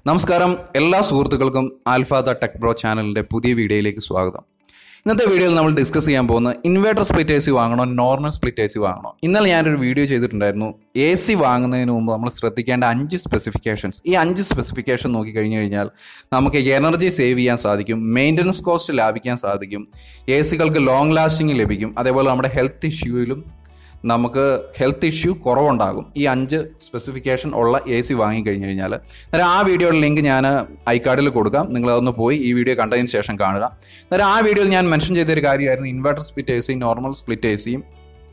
നമസ്കാരം എല്ലാ സുഹൃത്തുക്കൾക്കും ആൽഫ ദ ടെക് ബ്രോ ചാനലിന്റെ പുതിയ വീഡിയോയിലേക്ക് സ്വാഗതം ഇന്നത്തെ വീഡിയോയിൽ നമ്മൾ ഡിസ്കസ് ചെയ്യാൻ പോകുന്ന ഇൻവേർട്ടർ സ്പ്ലിറ്റ് എ സി വാങ്ങണോ നോർമൽ സ്പ്ലിറ്റ് എ സി വാങ്ങണോ ഇന്നലെ ഞാനൊരു വീഡിയോ ചെയ്തിട്ടുണ്ടായിരുന്നു എ സി വാങ്ങുന്നതിന് മുമ്പ് നമ്മൾ ശ്രദ്ധിക്കേണ്ട അഞ്ച് സ്പെസിഫിക്കേഷൻസ് ഈ അഞ്ച് സ്പെസിഫിക്കേഷൻ നോക്കി കഴിഞ്ഞു കഴിഞ്ഞാൽ നമുക്ക് എനർജി സേവ് ചെയ്യാൻ സാധിക്കും മെയിൻ്റനൻസ് കോസ്റ്റ് ലാഭിക്കാൻ സാധിക്കും എ സികൾക്ക് ലോങ് ലാസ്റ്റിംഗ് ലഭിക്കും അതേപോലെ നമ്മുടെ ഹെൽത്ത് ഇഷ്യൂവിലും നമുക്ക് ഹെൽത്ത് ഇഷ്യൂ കുറവുണ്ടാകും ഈ അഞ്ച് സ്പെസിഫിക്കേഷൻ ഉള്ള എ സി വാങ്ങിക്കഴിഞ്ഞ് കഴിഞ്ഞാൽ അന്നേരം ആ വീഡിയോയുടെ ലിങ്ക് ഞാൻ ഐക്കാർഡിൽ കൊടുക്കാം നിങ്ങൾ അതൊന്ന് പോയി ഈ വീഡിയോ കണ്ടതിന് ശേഷം കാണുക അന്നേരം ആ വീഡിയോയിൽ ഞാൻ മെൻഷൻ ചെയ്തൊരു കാര്യമായിരുന്നു ഇൻവെർട്ടർ സ്പ്ലിറ്റ് എ സിയും നോർമൽ സ്പ്ലിറ്റ് എ സിയും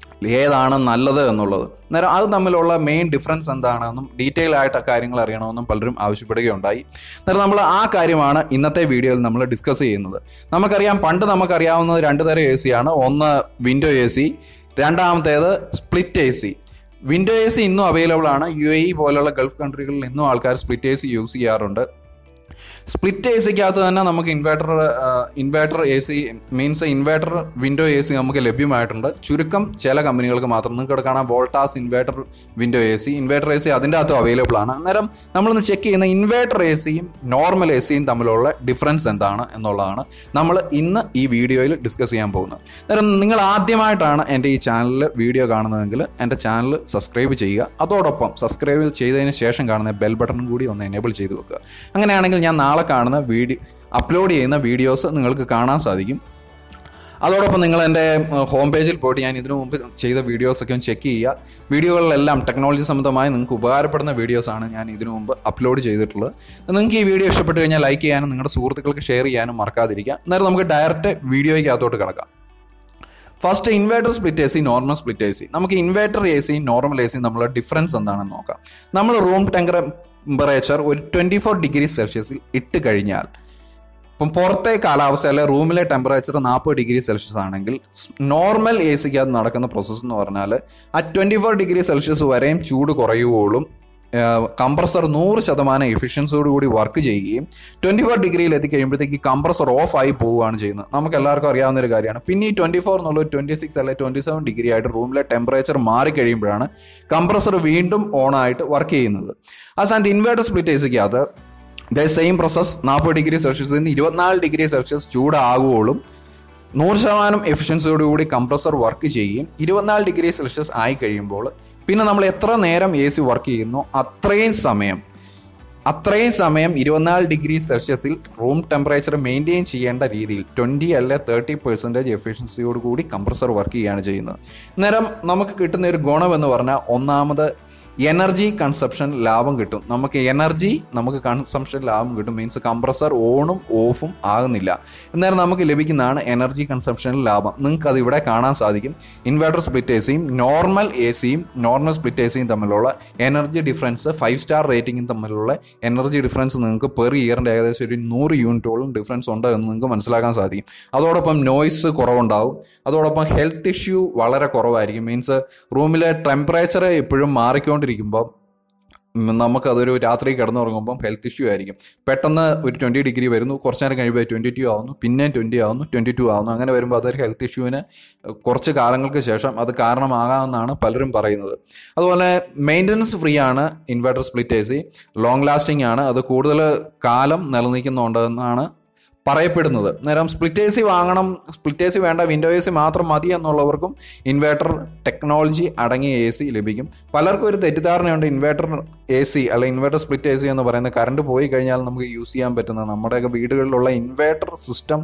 ഏതാണ് നല്ലത് എന്നുള്ളത് അന്നേരം അത് തമ്മിലുള്ള മെയിൻ ഡിഫറൻസ് എന്താണെന്നും ഡീറ്റെയിൽ ആയിട്ട് കാര്യങ്ങൾ അറിയണമെന്നും പലരും ആവശ്യപ്പെടുകയുണ്ടായി അന്നേരം നമ്മൾ ആ കാര്യമാണ് ഇന്നത്തെ വീഡിയോയിൽ നമ്മൾ ഡിസ്കസ് ചെയ്യുന്നത് നമുക്കറിയാം പണ്ട് നമുക്കറിയാവുന്നത് രണ്ട് തരം എ സിയാണ് ഒന്ന് വിൻഡോ എ സി രണ്ടാമത്തേത് split A C window A C ഇന്നും അവൈലബിൾ ആണ് യു എ ഇ പോലുള്ള ഗൾഫ് കൺട്രികളിൽ ഇന്നും ആൾക്കാർ സ്പ്ലിറ്റ് എ സി യൂസ് ചെയ്യാറുണ്ട് സ്പ്ലിറ്റ് എ സിക്കകത്ത് തന്നെ നമുക്ക് inverter inverter A C means inverter window A C നമുക്ക് ലഭ്യമായിട്ടുണ്ട് ചുരുക്കം ചില കമ്പനികൾക്ക് മാത്രം നിങ്ങൾക്ക് ഇവിടെ കാണാം Voltas inverter window A C inverter A C അതിൻ്റെ അകത്തും അവൈലബിൾ ആണ് അന്നേരം നമ്മളൊന്ന് ചെക്ക് ചെയ്യുന്ന ഇൻവേർട്ടർ എ സിയും നോർമൽ എ സിയും തമ്മിലുള്ള ഡിഫറൻസ് എന്താണ് എന്നുള്ളതാണ് നമ്മൾ ഇന്ന് ഈ വീഡിയോയിൽ ഡിസ്കസ് ചെയ്യാൻ പോകുന്നത് അന്നേരം നിങ്ങൾ ആദ്യമായിട്ടാണ് എൻ്റെ ഈ ചാനലിൽ വീഡിയോ കാണുന്നതെങ്കിൽ എൻ്റെ ചാനൽ സബ്സ്ക്രൈബ് ചെയ്യുക അതോടൊപ്പം സബ്സ്ക്രൈബ് ചെയ്തതിന് ശേഷം കാണുന്ന ബെൽ ബട്ടൺ കൂടി ഒന്ന് എനേബിൾ ചെയ്ത് വെക്കുക അങ്ങനെയാണെങ്കിൽ ഞാൻ നാളെ കാണുന്ന വീഡിയോ അപ്ലോഡ് ചെയ്യുന്ന വീഡിയോസ് നിങ്ങൾക്ക് കാണാൻ സാധിക്കും അതോടൊപ്പം നിങ്ങൾ എൻ്റെ ഹോം പേജിൽ പോയിട്ട് ഞാൻ ഇതിനു മുമ്പ് ചെയ്ത വീഡിയോസൊക്കെ ഒന്ന് ചെക്ക് ചെയ്യുക വീഡിയോകളിലെല്ലാം ടെക്നോളജി സംബന്ധമായി നിങ്ങൾക്ക് ഉപകാരപ്പെടുന്ന വീഡിയോസാണ് ഞാൻ ഇതിനു മുമ്പ് അപ്ലോഡ് ചെയ്തിട്ടുള്ളത് നിങ്ങൾക്ക് ഈ വീഡിയോ ഇഷ്ടപ്പെട്ട് കഴിഞ്ഞാൽ ലൈക്ക് ചെയ്യാനും നിങ്ങളുടെ സുഹൃത്തുക്കൾക്ക് ഷെയർ ചെയ്യാനും മറക്കാതിരിക്കുക അന്നേരം നമുക്ക് ഡയറക്റ്റ് വീഡിയോയ്ക്ക് അകത്തോട്ട് കിടക്കാം first inverter split A C normal split A C നമുക്ക് inverter A C normal A C തമ്മിലുള്ള ഡിഫറൻസ് എന്താണെന്ന് നോക്കാം നമ്മൾ റൂം ടെമ്പറേച്ചർ ഒരു ട്വൻറ്റി ഫോർ ഡിഗ്രി സെൽഷ്യസിൽ ഇട്ട് കഴിഞ്ഞാൽ ഇപ്പം പുറത്തെ കാലാവസ്ഥ അല്ലെ റൂമിലെ ടെമ്പറേച്ചർ നാൽപ്പത് ഡിഗ്രി സെൽഷ്യസ് ആണെങ്കിൽ നോർമൽ എ സിക്ക് അത് നടക്കുന്ന പ്രോസസ്സ് എന്ന് പറഞ്ഞാൽ ആ ട്വൻറ്റി ഫോർ ഡിഗ്രി സെൽഷ്യസ് വരെയും ചൂട് കുറയുവോളും കംപ്രസർ നൂറ് ശതമാനം എഫിഷ്യൻസിയോട് കൂടി വർക്ക് ചെയ്യുകയും ട്വൻറ്റി ഫോർ ഡിഗ്രിയിൽ എത്തിക്കഴിയുമ്പോഴത്തേക്ക് കംപ്രസർ ഓഫ് ആയി പോവുകയാണ് ചെയ്യുന്നത് നമുക്ക് എല്ലാവർക്കും അറിയാവുന്ന ഒരു കാര്യമാണ് പിന്നെ ഈ ട്വൻറ്റി ഫോർ എന്നുള്ളത് ട്വൻറ്റി സിക്സ് അല്ലെ ട്വൻറ്റി സെവൻ ഡിഗ്രി ആയിട്ട് റൂമിലെ ടെമ്പറേച്ചർ മാറിക്കഴിയുമ്പോഴാണ് കംപ്രസർ വീണ്ടും ഓൺ ആയിട്ട് വർക്ക് ചെയ്യുന്നത് ആ സ്ഥാനത്ത് ഇൻവേർട്ടർ സ്പ്ലിറ്റ് എസിക്കകത്ത് ദ സെയിം പ്രോസസ് നാൽപ്പത് ഡിഗ്രി സെൽഷ്യസിൽ നിന്ന് ഇരുപത്തിനാല് ഡിഗ്രി സെൽഷ്യസ് ചൂടാകുവോളും നൂറ് ശതമാനം എഫിഷ്യൻസിയോടുകൂടി കംപ്രസർ വർക്ക് ചെയ്യുകയും ഇരുപത്തിനാല് ഡിഗ്രി സെൽഷ്യസ് ആയി കഴിയുമ്പോൾ പിന്നെ നമ്മൾ എത്ര നേരം എ സി വർക്ക് ചെയ്യുന്നു അത്രയും സമയം അത്രയും സമയം ഇരുപത്തിനാല് ഡിഗ്രി സെൽഷ്യസിൽ റൂം ടെമ്പറേച്ചർ മെയിൻറ്റെയിൻ ചെയ്യേണ്ട രീതിയിൽ ട്വൻറ്റി അല്ലെ തേർട്ടി പെർസെൻറ്റേജ് എഫിഷ്യൻസിയോട് കൂടി കംപ്രസർ വർക്ക് ചെയ്യുകയാണ് ചെയ്യുന്നത് അന്നേരം നമുക്ക് കിട്ടുന്ന ഒരു ഗുണം എന്ന് പറഞ്ഞാൽ ഒന്നാമത് എനർജി കൺസപ്ഷൻ ലാഭം കിട്ടും നമുക്ക് എനർജി നമുക്ക് കൺസംഷൻ ലാഭം കിട്ടും മീൻസ് കംപ്രസർ ഓണും ഓഫും ആകുന്നില്ല എന്നാലും നമുക്ക് ലഭിക്കുന്നതാണ് എനർജി കൺസപ്ഷനിൽ ലാഭം നിങ്ങൾക്ക് അത് ഇവിടെ കാണാൻ സാധിക്കും ഇൻവേർട്ടർ സ്പ്ലിറ്റ് എ സിയും നോർമൽ എ സിയും നോർമൽ സ്പ്ലിറ്റ് എ സിയും തമ്മിലുള്ള എനർജി ഡിഫറൻസ് ഫൈവ് സ്റ്റാർ റേറ്റിംഗും തമ്മിലുള്ള എനർജി ഡിഫറൻസ് നിങ്ങൾക്ക് പെർ ഇയറിൻ്റെ ഏകദേശം ഒരു നൂറ് യൂണിറ്റോളം ഡിഫറൻസ് ഉണ്ട് എന്ന് നിങ്ങൾക്ക് മനസ്സിലാക്കാൻ സാധിക്കും അതോടൊപ്പം നോയ്സ് കുറവുണ്ടാവും അതോടൊപ്പം ഹെൽത്ത് ഇഷ്യൂ വളരെ കുറവായിരിക്കും മീൻസ് റൂമിലെ ടെമ്പറേച്ചർ എപ്പോഴും മാറിക്കൊണ്ടിരിക്കുമ്പോൾ നമുക്കതൊരു രാത്രി കിടന്നുറങ്ങുമ്പം ഹെൽത്ത് ഇഷ്യൂ ആയിരിക്കും പെട്ടെന്ന് ഒരു ട്വൻറ്റി ഡിഗ്രി വരുന്നു കുറച്ച് നേരം കഴിയുമ്പോൾ ട്വൻറ്റി ടു ആവുന്നു പിന്നെയും ട്വൻറ്റി ആവുന്നു ട്വൻറ്റി ടു ആവുന്നു അങ്ങനെ വരുമ്പോൾ അതൊരു ഹെൽത്ത് ഇഷ്യൂവിന് കുറച്ച് കാലങ്ങൾക്ക് ശേഷം അത് കാരണമാകാമെന്നാണ് പലരും പറയുന്നത് അതുപോലെ മെയിൻ്റനൻസ് ഫ്രീ ആണ് inverter split A C long lasting ആണ് അത് കൂടുതൽ കാലം നിലനിൽക്കുന്നുണ്ടെന്നാണ് പറയപ്പെടുന്നത് നേരം സ്പ്ലിറ്റ് എ സി വാങ്ങണം സ്പ്ലിറ്റ് എ സി വേണ്ട വിൻഡോ എ സി മാത്രം മതി എന്നുള്ളവർക്കും ഇൻവേർട്ടർ ടെക്നോളജി അടങ്ങിയ എ സി ലഭിക്കും പലർക്കും ഒരു തെറ്റിദ്ധാരണയുണ്ട് ഇൻവേർട്ടർ എ സി അല്ല ഇൻവേർട്ടർ സ്പ്ലിറ്റ് എ സി എന്ന് പറയുന്നത് കറണ്ട് പോയി കഴിഞ്ഞാൽ നമുക്ക് യൂസ് ചെയ്യാൻ പറ്റുന്ന നമ്മുടെയൊക്കെ വീടുകളിലുള്ള ഇൻവേർട്ടർ സിസ്റ്റം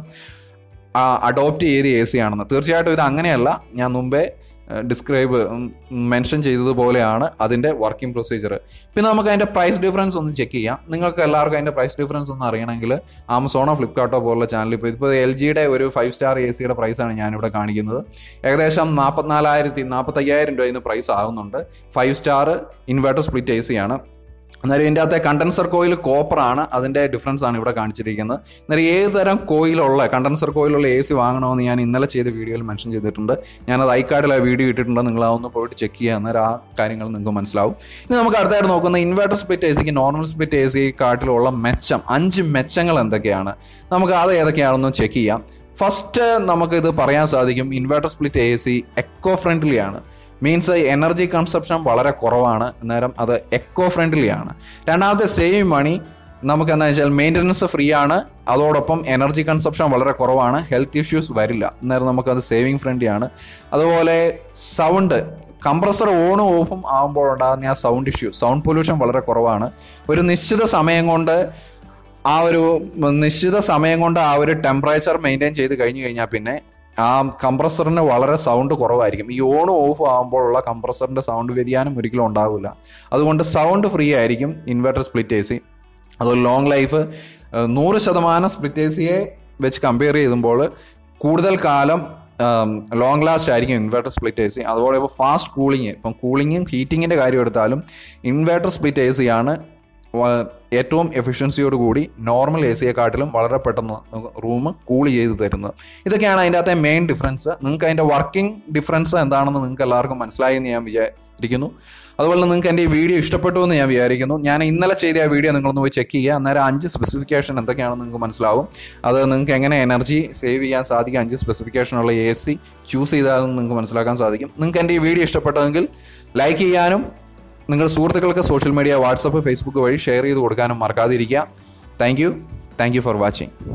അഡോപ്റ്റ് ചെയ്ത എ സി ആണെന്ന് തീർച്ചയായിട്ടും ഇത് അങ്ങനെയല്ല ഞാൻ മുമ്പേ ഡിസ്ക്രൈബ് മെൻഷൻ ചെയ്തതുപോലെയാണ് അതിൻ്റെ വർക്കിംഗ് പ്രൊസീജിയർ പിന്നെ നമുക്ക് അതിൻ്റെ പ്രൈസ് ഡിഫറൻസ് ഒന്ന് ചെക്ക് ചെയ്യാം നിങ്ങൾക്ക് എല്ലാവർക്കും അതിൻ്റെ പ്രൈസ് ഡിഫറൻസ് ഒന്ന് അറിയണമെങ്കിൽ ആമസോണോ ഫ്ലിപ്കാർട്ടോ പോലുള്ള ചാനൽ ഇപ്പോൾ ഇപ്പോൾ എൽ ജിയുടെ ഒരു ഫൈവ് സ്റ്റാർ എ സിയുടെ പ്രൈസാണ് ഞാനിവിടെ കാണിക്കുന്നത് ഏകദേശം നാൽപ്പത്തിനാലായിരത്തി നാൽപ്പത്തയ്യായിരം രൂപ ഇന്ന് പ്രൈസ് ആകുന്നുണ്ട് five star inverter split A C ആണ് അന്നേരം ഇതിൻ്റെ അകത്തെ കണ്ടൻസർ കോയിൽ കോപ്പർ ആണ് അതിൻ്റെ ഡിഫറൻസ് ആണ് ഇവിടെ കാണിച്ചിരിക്കുന്നത് അന്നേരം ഏത് തരം കോയിലുള്ള കണ്ടൻസർ കോയിലുള്ള എ സി വാങ്ങണമെന്ന് ഞാൻ ഇന്നലെ ചെയ്ത വീഡിയോയിൽ മെൻഷൻ ചെയ്തിട്ടുണ്ട് ഞാനത് ഐക്കാർഡിൽ ആ വീഡിയോ ഇട്ടിട്ടുണ്ട് നിങ്ങൾ അതൊന്ന് പോയിട്ട് ചെക്ക് ചെയ്യുക അന്നേരം ആ കാര്യങ്ങൾ നിങ്ങൾക്ക് മനസ്സിലാവും ഇനി നമുക്ക് അടുത്തായിട്ട് നോക്കുന്ന ഇൻവേർട്ടർ സ്പ്ലിറ്റ് എ സിക്ക് നോർമൽ സ്പ്ലിറ്റ് എ സി കാട്ടിലുള്ള മെച്ചം അഞ്ച് മെച്ചങ്ങൾ എന്തൊക്കെയാണ് നമുക്ക് അത് ഏതൊക്കെയാണെന്ന് ചെക്ക് ചെയ്യാം ഫസ്റ്റ് നമുക്കിത് പറയാൻ സാധിക്കും inverter split A C eco friendly ആണ് മീൻസ് എനർജി കൺസപ്ഷൻ വളരെ കുറവാണ് അന്നേരം അത് എക്കോ ഫ്രണ്ട്ലി ആണ് രണ്ടാമത്തെ സേവ് മണി നമുക്ക് എന്താ വെച്ചാൽ മെയിൻ്റനൻസ് ഫ്രീ ആണ് അതോടൊപ്പം എനർജി കൺസപ്ഷൻ വളരെ കുറവാണ് ഹെൽത്ത് ഇഷ്യൂസ് വരില്ല അന്നേരം നമുക്കത് സേവിങ് ഫ്രണ്ട്ലി ആണ് അതുപോലെ സൗണ്ട് കംപ്രസർ ഓണും ഓഫും ആകുമ്പോൾ ഉണ്ടാകുന്ന ആ സൗണ്ട് ഇഷ്യൂ സൗണ്ട് പൊല്യൂഷൻ വളരെ കുറവാണ് ഒരു നിശ്ചിത സമയം കൊണ്ട് ആ ഒരു നിശ്ചിത സമയം കൊണ്ട് ആ ഒരു ടെമ്പറേച്ചർ മെയിൻറ്റെയിൻ ചെയ്ത് കഴിഞ്ഞു കഴിഞ്ഞാൽ പിന്നെ ആ കംപ്രസറിന് വളരെ സൗണ്ട് കുറവായിരിക്കും ഈ ഓൺ ഓഫ് ആകുമ്പോഴുള്ള കംപ്രസറിന്റെ സൗണ്ട് വ്യതിയാനം ഒരിക്കലും ഉണ്ടാവില്ല അതുകൊണ്ട് സൗണ്ട് ഫ്രീ ആയിരിക്കും ഇൻവെർട്ടർ സ്പ്ലിറ്റ് എ സി അതുപോലെ ലോങ് ലൈഫ് നൂറ് ശതമാനം സ്പ്ലിറ്റ് എ സിയെ വെച്ച് കമ്പയർ ചെയ്യുമ്പോൾ കൂടുതൽ കാലം ലോങ് ലാസ്റ്റ് ആയിരിക്കും ഇൻവെർട്ടർ സ്പ്ലിറ്റ് എ സി അതുപോലെ ഇപ്പോൾ ഫാസ്റ്റ് കൂളിങ് ഇപ്പം കൂളിങ്ങും ഹീറ്റിങ്ങിൻ്റെ കാര്യം എടുത്താലും ഇൻവെർട്ടർ സ്പ്ലിറ്റ് എ സി ആണ് വ- ഏറ്റവും എഫിഷ്യൻസിയോട് കൂടി നോർമൽ എ സിയെക്കാട്ടിലും വളരെ പെട്ടെന്ന് റൂം കൂൾ ചെയ്ത് തരുന്നത് ഇതൊക്കെയാണ് അതിൻ്റെ അകത്തെ മെയിൻ ഡിഫറൻസ് നിങ്ങൾക്ക് അതിൻ്റെ വർക്കിംഗ് ഡിഫറൻസ് എന്താണെന്ന് നിങ്ങൾക്ക് എല്ലാവർക്കും മനസ്സിലായി എന്ന് ഞാൻ വിചാരിക്കുന്നു അതുപോലെ നിങ്ങൾക്ക് എൻ്റെ ഈ വീഡിയോ ഇഷ്ടപ്പെട്ടു എന്ന് ഞാൻ വിചാരിക്കുന്നു ഞാൻ ഇന്നലെ ചെയ്ത ആ വീഡിയോ നിങ്ങളൊന്ന് പോയി ചെക്ക് ചെയ്യുക അന്നേരം അഞ്ച് സ്പെസിഫിക്കേഷൻ എന്തൊക്കെയാണെന്ന് നിങ്ങൾക്ക് മനസ്സിലാവും അത് നിങ്ങൾക്ക് എങ്ങനെ എനർജി സേവ് ചെയ്യാൻ സാധിക്കും അഞ്ച് സ്പെസിഫിക്കേഷനുള്ള എ സി ചൂസ് ചെയ്താലും നിങ്ങൾക്ക് മനസ്സിലാക്കാൻ സാധിക്കും നിങ്ങൾക്ക് എൻ്റെ ഈ വീഡിയോ ഇഷ്ടപ്പെട്ടതെങ്കിൽ ലൈക്ക് ചെയ്യാനും നിങ്ങൾ സുഹൃത്തുക്കൾക്ക് സോഷ്യൽ മീഡിയ വാട്സപ്പ് ഫേസ്ബുക്ക് വഴി ഷെയർ ചെയ്ത് കൊടുക്കാനും മറക്കാതിരിക്കുക thank you thank you for watching